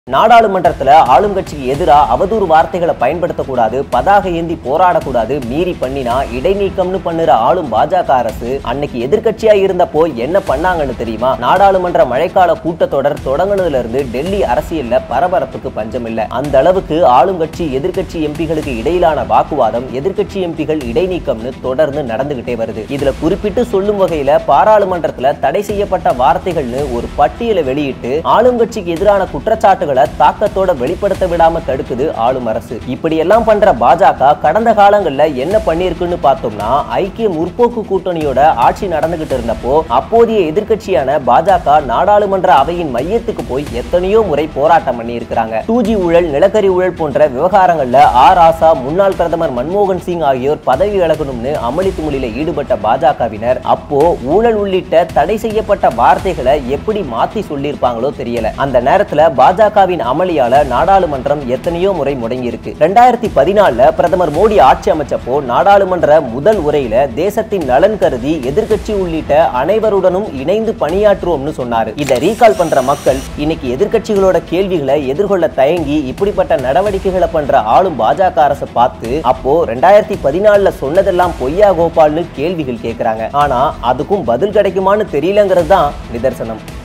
நாடாளுமன்றத்துல ஆளுங்கட்சிக்கு எதிராக அவதூறு வார்த்தைகளை பயன்படுத்தக்கூடாது பதாகை ஏந்தி போராடக்கூடாது மீறி பண்ணினா இடைநீக்கம்னு பண்ணுற ஆளும் பாஜக அரசு அன்னைக்கு எதிர்க்கட்சியா இருந்தப்போ என்ன பண்ணாங்கன்னு தெரியுமா நாடாளுமன்ற மழைக்கால கூட்டத்தொடர் தொடங்குனதுல இருந்து டெல்லி அரசியல்ல பரபரப்புக்கு பஞ்சம் இல்ல அந்த அளவுக்கு ஆளுங்கட்சி எதிர்க்கட்சி எம்பிகளுக்கு இடையிலான வாக்குவாதம் எதிர்க்கட்சி எம்பிகள் இடைநீக்கம்னு தொடர்ந்து நடந்துகிட்டே வருது இதுல குறிப்பிட்டு சொல்லும் வகையில பாராளுமன்றத்துல தடை செய்யப்பட்ட வார்த்தைகள்னு ஒரு பட்டியலை வெளியிட்டு ஆளுங்கட்சிக்கு எதிரான குற்றச்சாட்டுகளை தாக்கத்தோட வெளிப்படுத்த விடாம தடுக்குது ஆளும் அரசு இப்படி எல்லாம் பண்ற பாஜக கடந்த காலங்கள்ல என்ன பண்ணிருக்குன்னு பார்த்தோம்னா ஐக்கிய முற்போக்கு கூட்டணியோட ஆட்சி நடந்துகிட்டு இருந்தப்போ அப்போதைய எதிர்க்கட்சியான பாஜக நாடாளுமன்ற அவையின் மையத்துக்கு போய் எத்தனையோ முறை போராட்டம் பண்ணி இருக்கிறாங்க டூ ஜி ஊழல் நிலக்கரி ஊழல் போன்ற விவகாரங்கள்ல ஆர் ஆசா முன்னாள் பிரதமர் மன்மோகன் சிங் ஆகியோர் பதவி விலகணும்னு அமளி துமளில ஈடுபட்ட பாஜகவினர் அப்போ ஊழல் உள்ளிட்ட தடை செய்யப்பட்ட வார்த்தைகளை எப்படி மாத்தி சொல்லியிருப்பாங்களோ தெரியல அந்த நேரத்துல பாஜகவின் அமளியால நாடாளுமன்றம் எத்தனையோ முறை முடங்கி இருக்கு ரெண்டாயிரத்தி பதினாலுல பிரதமர் மோடி ஆட்சி அமைச்சப்போ நாடாளுமன்ற முதல் உரையில தேசத்தின் நலன் கருதி எதிர்க்கட்சி உள்ளிட்ட அனைவருடனும் இணைந்து பணியாற்றுவோம்னு சொன்னாரு இதை ரீகால் பண்ற மக்கள் இன்னைக்கு எதிர்க்கட்சிகளோட கேள்விகளை எதிர்கொள்ள தயங்கி இப்படிப்பட்ட நடவடிக்கைகளை பண்ற ஆளும் பாஜக அரசை பார்த்து அப்போ ரெண்டாயிரத்தி பதினாலுல சொன்னதெல்லாம் பொய்யா கோபால்னு கேள்விகள் கேட்கறாங்க ஆனா அதுக்கும் பதில் கிடைக்குமான்னு தெரியலங்கிறது தான் நிதர்சனம்